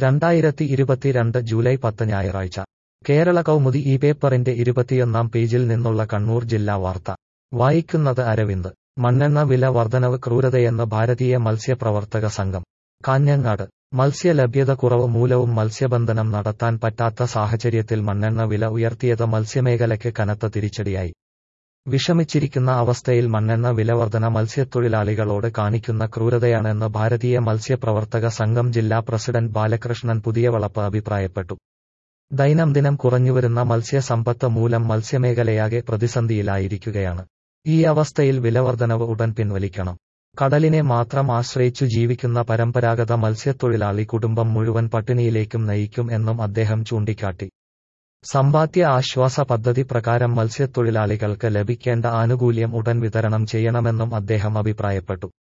രണ്ടായിരത്തി ഇരുപത്തിരണ്ട് ജൂലൈ പത്ത് ഞായറാഴ്ച കേരള കൗമുദി ഈ പേപ്പറിന്റെ ഇരുപത്തിയൊന്നാം പേജിൽ നിന്നുള്ള കണ്ണൂർ ജില്ലാ വാർത്ത വായിക്കുന്നത് അരവിന്ദ് മണ്ണെണ്ണ വില വർധനവ് ക്രൂരതയെന്ന് ഭാരതീയ മത്സ്യപ്രവർത്തക സംഘം കാഞ്ഞങ്ങാട് മത്സ്യലഭ്യത കുറവ് മൂലവും മത്സ്യബന്ധനം നടത്താൻ പറ്റാത്ത സാഹചര്യത്തിൽ മണ്ണെണ്ണ വില ഉയർത്തിയത് മത്സ്യമേഖലയ്ക്ക് കനത്ത തിരിച്ചടിയായി വിഷമിച്ചിരിക്കുന്ന അവസ്ഥയിൽ മണ്ണെണ്ണ വിലവർധന മത്സ്യത്തൊഴിലാളികളോട് കാണിക്കുന്ന ക്രൂരതയാണെന്ന് ഭാരതീയ മത്സ്യപ്രവർത്തക സംഘം ജില്ലാ പ്രസിഡന്റ് ബാലകൃഷ്ണൻ പുതിയവളപ്പ് അഭിപ്രായപ്പെട്ടു ദൈനംദിനം കുറഞ്ഞുവരുന്ന മത്സ്യസമ്പത്ത് മൂലം മത്സ്യമേഖലയാകെ പ്രതിസന്ധിയിലായിരിക്കുകയാണ് ഈ അവസ്ഥയിൽ വിലവർധനവ് ഉടൻ പിൻവലിക്കണം കടലിനെ മാത്രം ആശ്രയിച്ചു ജീവിക്കുന്ന പരമ്പരാഗത മത്സ്യത്തൊഴിലാളി കുടുംബം മുഴുവൻ പട്ടിണിയിലേക്കും നയിക്കും എന്നും അദ്ദേഹം ചൂണ്ടിക്കാട്ടി സമ്പാദ്യ ആശ്വാസ പദ്ധതി പ്രകാരം മത്സ്യത്തൊഴിലാളികൾക്ക് ലഭിക്കേണ്ട ആനുകൂല്യം ഉടൻ വിതരണം ചെയ്യണമെന്നും അദ്ദേഹം അഭിപ്രായപ്പെട്ടു